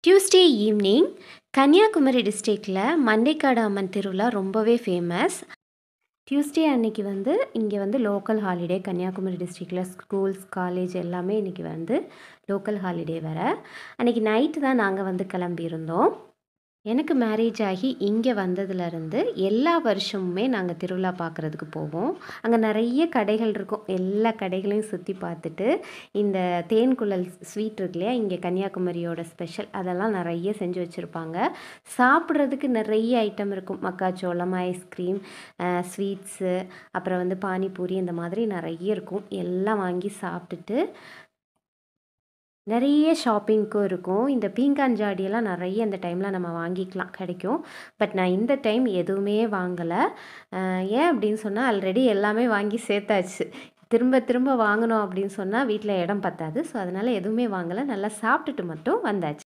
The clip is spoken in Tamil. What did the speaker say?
டியூஸ்டே ஈவினிங் கன்னியாகுமரி டிஸ்ட்ரிக்டில் மண்டைக்காடு அம்மன் திருவிழா ரொம்பவே ஃபேமஸ் டியூஸ்டே அன்னைக்கு வந்து இங்கே வந்து லோக்கல் ஹாலிடே கன்னியாகுமரி டிஸ்ட்ரிக்டில் ஸ்கூல்ஸ் காலேஜ் எல்லாமே இன்றைக்கி வந்து லோக்கல் ஹாலிடே வர அன்றைக்கி நைட்டு தான் நாங்கள் வந்து கிளம்பியிருந்தோம் எனக்கு மேரேஜ் ஆகி இங்கே வந்ததுலேருந்து எல்லா வருஷமுமே நாங்கள் திருவிழா பார்க்குறதுக்கு போவோம் அங்கே நிறைய கடைகள் இருக்கும் எல்லா கடைகளையும் சுற்றி பார்த்துட்டு இந்த தேன்குழல் ஸ்வீட் இருக்கு இல்லையா இங்கே கன்னியாகுமரியோட ஸ்பெஷல் அதெல்லாம் நிறைய செஞ்சு வச்சுருப்பாங்க சாப்பிட்றதுக்கு நிறைய ஐட்டம் இருக்கும் மக்காச்சோளம் ஐஸ்கிரீம் ஸ்வீட்ஸு அப்புறம் வந்து பானிபூரி இந்த மாதிரி நிறைய இருக்கும் எல்லாம் வாங்கி சாப்பிட்டுட்டு நிறைய ஷாப்பிங்க்கும் இருக்கும் இந்த பீங்கான் ஜாடியெல்லாம் நிறைய இந்த டைமில் நம்ம வாங்கிக்கலாம் கிடைக்கும் பட் நான் இந்த டைம் எதுவுமே வாங்கலை ஏன் அப்படின்னு சொன்னால் ஆல்ரெடி எல்லாமே வாங்கி சேர்த்தாச்சு திரும்ப திரும்ப வாங்கணும் அப்படின்னு சொன்னால் வீட்டில் இடம் பத்தாது ஸோ அதனால் எதுவுமே வாங்கலை நல்லா சாப்பிட்டுட்டு மட்டும் வந்தாச்சு